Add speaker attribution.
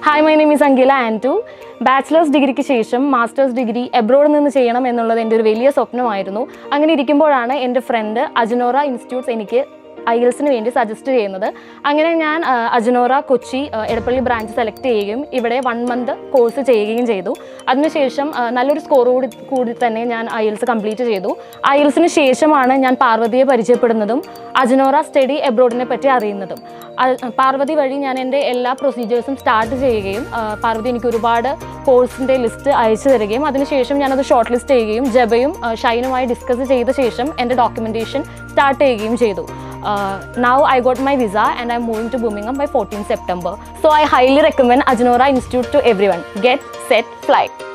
Speaker 1: hi my name is Angela ആൻറ്റു bachelors ഡിഗ്രിക്ക് ശേഷം മാസ്റ്റേഴ്സ് ഡിഗ്രി എബ്രോഡിൽ നിന്ന് ചെയ്യണം എന്നുള്ളത് എൻ്റെ ഒരു വലിയ സ്വപ്നമായിരുന്നു അങ്ങനെ ഇരിക്കുമ്പോഴാണ് എൻ്റെ ഫ്രണ്ട് അജനോറ ഇൻസ്റ്റിറ്റ്യൂട്ട്സ് എനിക്ക് ഐ എൽസിന് വേണ്ടി സജസ്റ്റ് ചെയ്യുന്നത് അങ്ങനെ ഞാൻ ആ, അജനോറ കൊച്ചി ആ, എടപ്പള്ളി ബ്രാഞ്ച് സെലക്ട് ചെയ്യുകയും ഇവിടെ വൺ മന്ത് കോഴ്സ് ചെയ്യുകയും ചെയ്തു അതിനുശേഷം ആ, നല്ലൊരു സ്കോർ കൂടി കൂടി തന്നെ ഞാൻ ഐ എൽസ് കംപ്ലീറ്റ് ചെയ്തു ഐ എൽസിന് ശേഷമാണ് ഞാൻ പാർവതിയെ പരിചയപ്പെടുന്നതും അജനോറ സ്റ്റഡി എബ്രോഡിനെ പറ്റി അറിയുന്നതും അ- പാർവതി വഴി ഞാൻ എൻ്റെ എല്ലാ പ്രൊസീജിയേഴ്സും സ്റ്റാർട്ട് ചെയ്യുകയും ആ, പാർവതി എനിക്ക് ഒരുപാട് കോഴ്സിൻ്റെ ലിസ്റ്റ് അയച്ചു തരികയും അതിനുശേഷം ഞാനത് ഷോർട്ട് ലിസ്റ്റ് ചെയ്യുകയും ജബയും ആ, ഷൈനുമായി ഡിസ്കസ് ചെയ്ത ശേഷം എൻ്റെ ഡോക്യുമെൻറ്റേഷൻ സ്റ്റാർട്ട് ചെയ്യുകയും ചെയ്തു now I got my visa and I'm moving to Birmingham by fourteen September so I highly recommend Ajanora institute to everyone get set fly